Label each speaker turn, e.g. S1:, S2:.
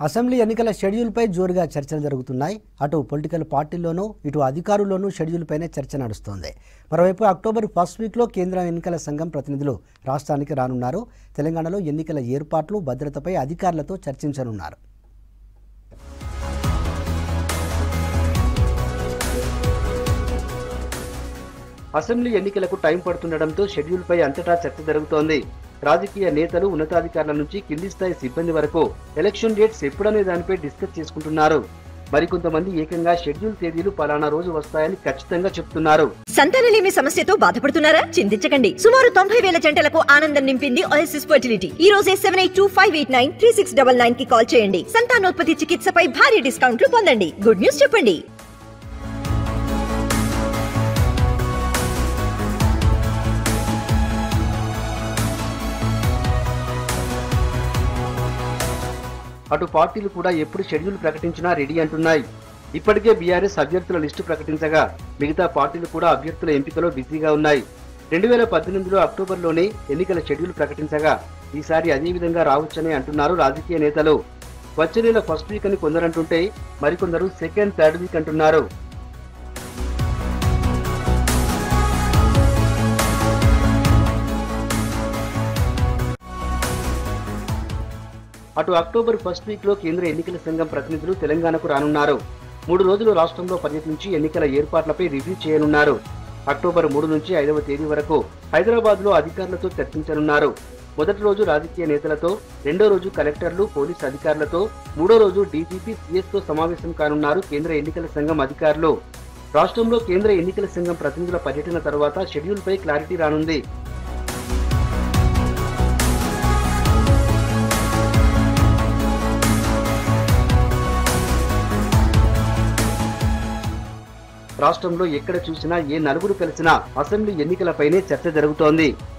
S1: assembly ఎన్నికల షెడ్యూల్పై జోరుగా చర్చలు జరుగుతున్నాయి అటు పొలిటికల్ పార్టీల్లోనూ ఇటు అధికారుల్లోనూ షెడ్యూల్పైనే చర్చ నడుస్తోంది మరోవైపు అక్టోబర్ ఫస్ట్ వీక్లో కేంద్ర ఎన్నికల సంఘం ప్రతినిధులు రాష్ట్రానికి రానున్నారు తెలంగాణలో ఎన్నికల ఏర్పాట్లు భద్రతపై అధికారులతో చర్చించనున్నారు
S2: అసెంబ్లీ ఎన్నికలకు టైం పడుతుండటంతో షెడ్యూల్పై అంతటా చర్చ జరుగుతోంది రాజకీయ నేతలు ఉన్నతాధికారుల నుంచి కింది స్థాయి సిబ్బంది వరకు ఎలక్షన్ డేట్స్ ఎప్పుడనే దానిపై డిస్కస్ చేసుకుంటున్నారు మరికొంతమంది ఏకంగా షెడ్యూల్ తేదీలు పలానా రోజు వస్తాయని ఖచ్చితంగా చెప్తున్నారు
S3: సంతానలేమి సమస్యతో బాధపడుతున్నారా చింతించకండి సుమారు తొంభై వేల జంటలకు ఆనందం నింపింది ఓఎస్ఎస్ ఫర్టిలిటీ ఈ రోజే seven eight two five eight nine three six double nine కి కాల్ చేయండి సంతానోత్పత్తి చికిత్సపై భారీ డిస్కౌంట్లు పొందండి గుడ్ న్యూస్ చెప్పండి
S2: అటు పార్టీలు కూడా ఎప్పుడు షెడ్యూల్ ప్రకటించినా రెడీ అంటున్నాయి ఇప్పటికే బీఆర్ఎస్ అభ్యర్థుల లిస్టు ప్రకటించగా మిగతా పార్టీలు కూడా అభ్యర్థుల ఎంపికలో బిజీగా ఉన్నాయి రెండు వేల పద్దెనిమిదిలో అక్టోబర్లోనే ఎన్నికల షెడ్యూల్ ప్రకటించగా ఈసారి అదే విధంగా రావచ్చని అంటున్నారు రాజకీయ నేతలు వచ్చే నెల ఫస్ట్ వీక్ అని కొందరంటుంటే మరికొందరు సెకండ్ థర్డ్ వీక్ అంటున్నారు అటు అక్టోబర్ ఫస్ట్ వీక్ లో కేంద్ర ఎన్నికల సంఘం ప్రతినిధులు తెలంగాణకు రానున్నారు మూడు రోజులు రాష్ట్రంలో పర్యటించి ఎన్నికల ఏర్పాట్లపై రివ్యూ చేయనున్నారు అక్టోబర్ మూడు నుంచి ఐదవ తేదీ వరకు హైదరాబాద్ లో అధికారులతో చర్చించనున్నారు మొదటి రోజు రాజకీయ నేతలతో రెండో రోజు కలెక్టర్లు పోలీస్ అధికారులతో మూడో రోజు డీజీపీ సీఎస్ తో సమావేశం కానున్నారు కేంద్ర ఎన్నికల సంఘం అధికారులు రాష్ట్రంలో కేంద్ర ఎన్నికల సంఘం ప్రతినిధుల పర్యటన తర్వాత షెడ్యూల్ పై క్లారిటీ రానుంది రాష్ట్రంలో ఎక్కడ చూసినా ఏ నలుగురు కలిసినా అసెంబ్లీ ఎన్నికలపైనే చర్చ జరుగుతోంది